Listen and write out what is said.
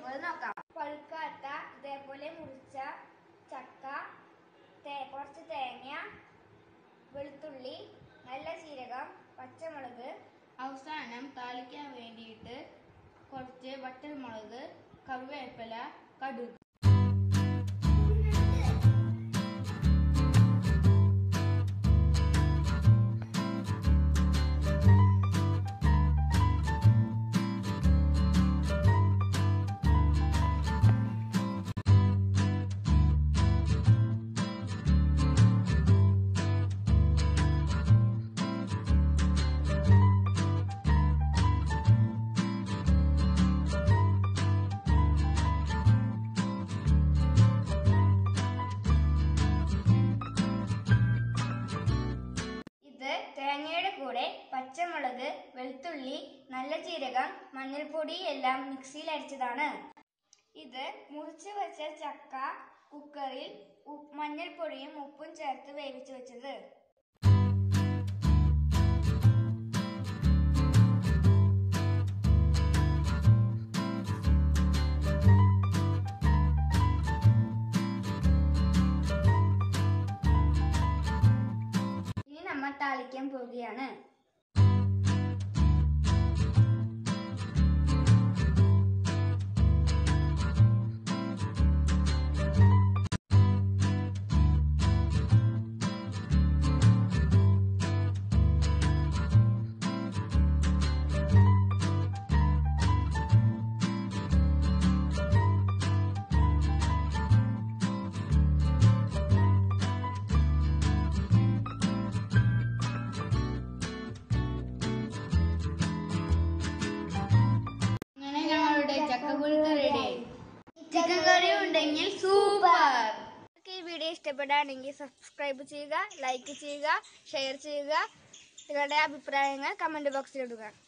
ഉണ്ടാക്കുന്നത് നോക്കാം പഴുക്കാത്ത ഇതേപോലെ മുറിച്ച ചക്ക തേ- കുറച്ച് തേങ്ങ വെളുത്തുള്ളി നല്ല ജീരകം പച്ചമുളക് അവസാനം താളിക്കാൻ വേണ്ടിയിട്ട് കുറച്ച് വറ്റൽമുളക് കറിവേപ്പില കടുക് ഇത് തേങ്ങയുടെ കൂടെ പച്ചമുളക് വെളുത്തുള്ളി നല്ല ജീരകം മഞ്ഞൾപ്പൊടി എല്ലാം മിക്സിയിൽ അരച്ചതാണ് ഇത് മുറിച്ച് വെച്ച ചക്ക കുക്കറിൽ ഉ- മഞ്ഞൾപ്പൊടിയും ഉപ്പും ചേർത്ത് വേവിച്ച് വെച്ചത് ഇനി നമ്മൾ താളിക്കാൻ പോവുകയാണ് അങ്ങനെ ഞങ്ങളുടെ ചക്കപ്പുഴുക്ക് റെഡി ചിക്കൻ കറി ഉണ്ടെങ്കിൽ സൂപ്പർ നിങ്ങൾക്ക് ഈ വീഡിയോ ഇഷ്ടപ്പെടുകയാണെങ്കിൽ സബ്സ്ക്രൈബ് ചെയ്യുക ലൈക്ക് ചെയ്യുക ഷെയർ ചെയ്യുക നിങ്ങളുടെ അഭിപ്രായങ്ങൾ കമന്റ് ബോക്സിൽ ഇടുക